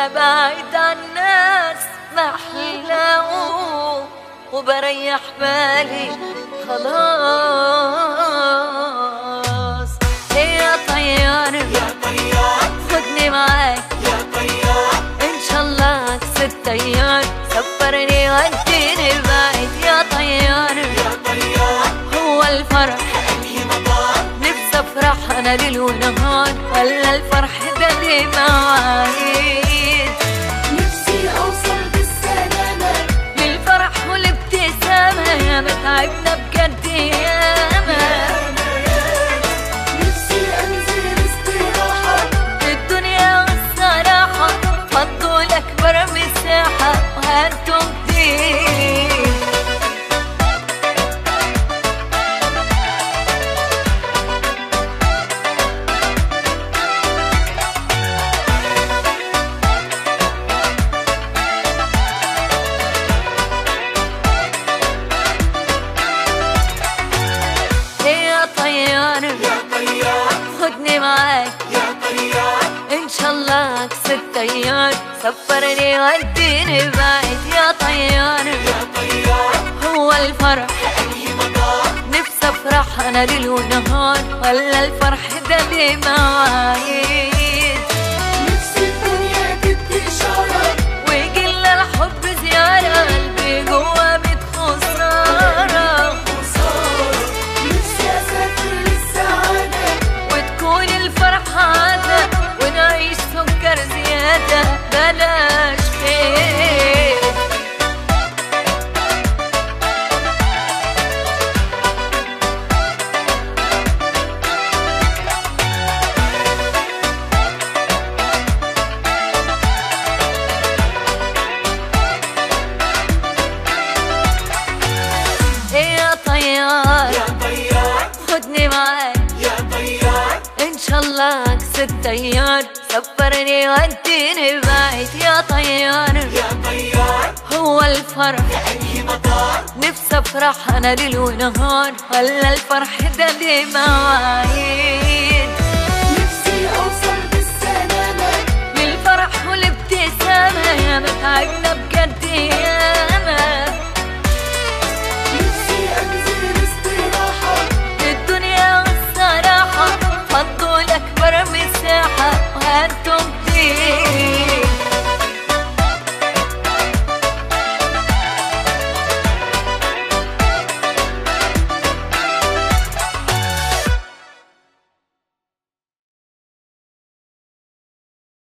بعيد عن الناس محلاه وبريح بالي خلاص يا طيار يا طيار خدني معاك يا طيار ان شاء الله ست طيار سفرني وديني بعيد يا طيار يا طيار هو الفرح أنهي مطار نفسي افرح انا ليل ونهار ولا الفرح ده اللي معايد نفسي أوصل بالسلامة للفرح والابتسامة يا ما تعبنا بجد ياما نفسي أنزل استراحة الدنيا والصراحة فضوا الأكبر مساحة وهانتم كتير يا طيار يا طيار خدني معاك يا طيار ان شاء الله ست طيار سفرني وديني بعيد يا طيار يا طيار هو الفرح أنهي مطار نفسي افرح انا ليل ونهار ولا الفرح ده اللي معايد نفسي الدنيا تدي إشارة ويجي لنا الحب زيارة قلبي جوا بيت خسارة وصار نفسي أسافر للسعادة وتكون الفرحة عادة ونعيش سكر زيادة بلاش خير يا طيار يا طيار خدني معاك يا طيار ان شاء الله ست طيار سفرني وديني بعيد يا طيار يا طيار هو الفرح أنهي مطار نفسي افرح انا ليل ونهار ولا الفرح ده اللي معايد